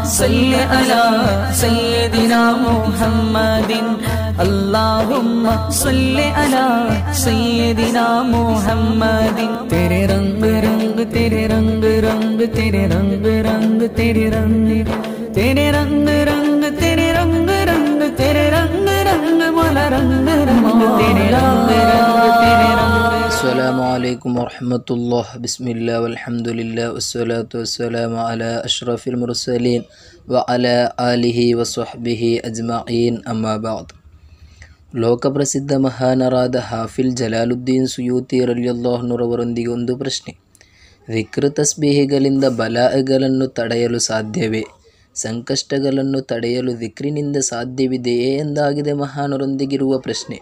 صل على سيدنا محمد اللهم صل على سيدنا محمد तेरे रंग रंग तेरे रंग रंग तेरे रंग रंग तेरे रंग तेरे रंग रंग तेरे रंग रंग तेरे रंग रंग मोला रंग रंग तेरे रंग रंग तेरे रंग السلام عليكم ورحمة الله بسم الله والحمد لله والصلاة والسلام على أشرف المرسلين وعلى آله وصحبه أجمعين أما بعد ಲೋಕಪ್ರಸಿದ್ಧ ಮಹಾನರಾದ ಹಾಫಿಲ್ ಜಲಾಲುದ್ದೀನ್ ಸುಯೂತಿ ರಲಿಯಲ್ಲಾಹ್ನರವರೊಂದಿಗೆ ಒಂದು ಪ್ರಶ್ನೆ ವಿಕೃತ ತಸ್ಬೀಹಿಗಳಿಂದ ಬಲಾಗಳನ್ನು ತಡೆಯಲು ಸಾಧ್ಯವೇ ಸಂಕಷ್ಟಗಳನ್ನು ತಡೆಯಲು ದಿಕ್ರಿನಿಂದ ಸಾಧ್ಯವಿದೆಯೇ ಎಂದಾಗಿದೆ ಮಹಾನರೊಂದಿಗಿರುವ ಪ್ರಶ್ನೆ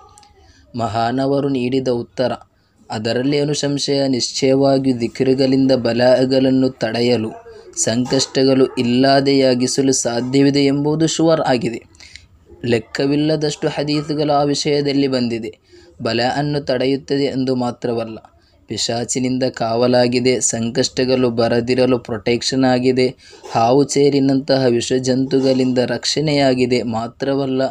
ಮಹಾನವರು ನೀಡಿದ ಉತ್ತರ ಅದರಲ್ಲಿ ಅನುಶಂಶಯ ನಿಶ್ಚಯವಾಗಿ ದಿಕ್ರುಗಳಿಂದ ಬಲಾಗಳನ್ನು ತಡೆಯಲು ಸಂಕಷ್ಟಗಳು ಇಲ್ಲದೆಯಾಗಿಸಲು ಸಾಧ್ಯವಿದೆ ಎಂಬುದು ಶುವರ್ ಆಗಿದೆ ಲೆಕ್ಕವಿಲ್ಲದಷ್ಟು ಹದೀಸುಗಳು ಆ ವಿಷಯದಲ್ಲಿ ಬಂದಿದೆ ಬಲ ಅನ್ನು ತಡೆಯುತ್ತದೆ ಎಂದು ಮಾತ್ರವಲ್ಲ ಪಿಶಾಚಿನಿಂದ ಕಾವಲಾಗಿದೆ ಸಂಕಷ್ಟಗಳು ಬರದಿರಲು ಪ್ರೊಟೆಕ್ಷನ್ ಆಗಿದೆ ಹಾವು ಚೇರಿನಂತಹ ವಿಷಜಂತುಗಳಿಂದ ರಕ್ಷಣೆಯಾಗಿದೆ ಮಾತ್ರವಲ್ಲ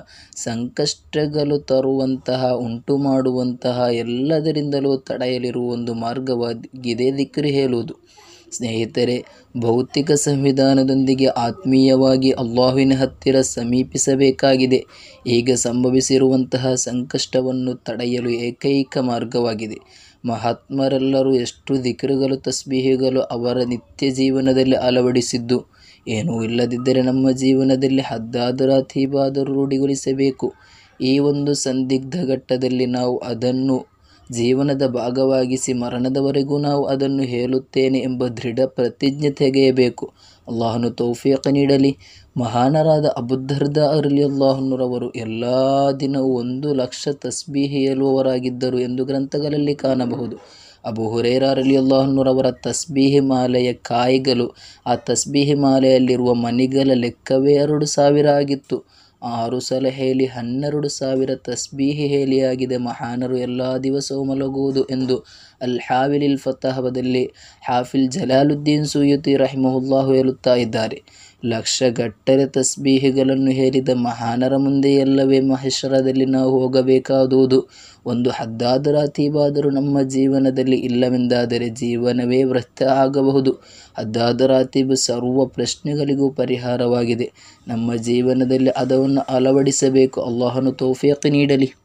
ಸಂಕಷ್ಟಗಳು ತರುವಂತಹ ಉಂಟು ಮಾಡುವಂತಹ ಎಲ್ಲದರಿಂದಲೂ ತಡೆಯಲಿರುವ ಒಂದು ಮಾರ್ಗವಾಗಿದೆ ದಿಕ್ರು ಹೇಳುವುದು ಸ್ನೇಹಿತರೆ ಭೌತಿಕ ಸಂವಿಧಾನದೊಂದಿಗೆ ಆತ್ಮೀಯವಾಗಿ ಅಲ್ಲಾಹುವಿನ ಹತ್ತಿರ ಸಮೀಪಿಸಬೇಕಾಗಿದೆ ಈಗ ಸಂಭವಿಸಿರುವಂತಹ ಸಂಕಷ್ಟವನ್ನು ತಡೆಯಲು ಏಕೈಕ ಮಾರ್ಗವಾಗಿದೆ ಮಹಾತ್ಮರೆಲ್ಲರೂ ಎಷ್ಟು ದಿಕ್ರುಗಳು ತಸ್ಬೀಹಿಗಳು ಅವರ ನಿತ್ಯ ಜೀವನದಲ್ಲಿ ಅಳವಡಿಸಿದ್ದು ಏನೂ ಇಲ್ಲದಿದ್ದರೆ ನಮ್ಮ ಜೀವನದಲ್ಲಿ ಹದ್ದಾದರಾತೀಬಾದರೂ ರೂಢಿಗೊಳಿಸಬೇಕು ಈ ಒಂದು ಸಂದಿಗ್ಧ ಘಟ್ಟದಲ್ಲಿ ನಾವು ಅದನ್ನು ಜೀವನದ ಭಾಗವಾಗಿಸಿ ಮರಣದವರೆಗೂ ನಾವು ಅದನ್ನು ಹೇಳುತ್ತೇನೆ ಎಂಬ ದೃಢ ಪ್ರತಿಜ್ಞೆ ತೆಗೆಯಬೇಕು ಅಲ್ಲಾಹನು ತೌಫೀಕ ನೀಡಲಿ ಮಹಾನರಾದ ಅಬುದ್ದರ್ದ ಅರಲಿ ಅಲ್ಲಾಹನುರವರು ಎಲ್ಲ ದಿನವೂ ಒಂದು ಲಕ್ಷ ತಸ್ಬೀಹಿ ಹೇಳುವವರಾಗಿದ್ದರು ಎಂದು ಗ್ರಂಥಗಳಲ್ಲಿ ಕಾಣಬಹುದು ಅಬು ಹುರೇರಾರಲಿ ಅಲ್ಲಾಹನುರವರ ತಸ್ಬೀಹಿ ಮಾಲೆಯ ಕಾಯಿಗಳು ಆ ತಸ್ಬೀಹಿ ಮಾಲೆಯಲ್ಲಿರುವ ಮಣಿಗಳ ಲೆಕ್ಕವೇ ಎರಡು ಸಾವಿರ ಆಗಿತ್ತು ಆರು ಸಲ ಹೇಳಿ ಹನ್ನೆರಡು ಸಾವಿರ ತಸ್ಬೀಹಿ ಹೇಲಿಯಾಗಿದೆ ಮಹಾನರು ಎಲ್ಲ ದಿವಸವೂ ಮಲಗುವುದು ಎಂದು ಅಲ್ ಹಾವಿಲಿಲ್ ಫತಾಹದಲ್ಲಿ ಹಾಫಿಲ್ ಜಲಾಲುದ್ದೀನ್ ಸುಯುತಿ ರಹಿಮಹುಲ್ಲಾಹು ಹೇಳುತ್ತಾ ಇದ್ದಾರೆ ಲಕ್ಷಗಟ್ಟಲೆ ತಸ್ಬೀಹಿಗಳನ್ನು ಹೇರಿದ ಮಹಾನರ ಮುಂದೆ ಎಲ್ಲವೇ ಮಹೇಶ್ವರದಲ್ಲಿ ನಾವು ಹೋಗಬೇಕಾದುದು ಒಂದು ಹದ್ದಾದ ರಾತೀಬಾದರೂ ನಮ್ಮ ಜೀವನದಲ್ಲಿ ಇಲ್ಲವೆಂದಾದರೆ ಜೀವನವೇ ವ್ಯರ್ಥ ಆಗಬಹುದು ಹದ್ದಾದ ರಾತೀಬು ಸರ್ವ ಪ್ರಶ್ನೆಗಳಿಗೂ ಪರಿಹಾರವಾಗಿದೆ ನಮ್ಮ ಜೀವನದಲ್ಲಿ ಅದನ್ನು ಅಳವಡಿಸಬೇಕು ಅಲ್ಲಾಹನು ತೌಫೀಕ ನೀಡಲಿ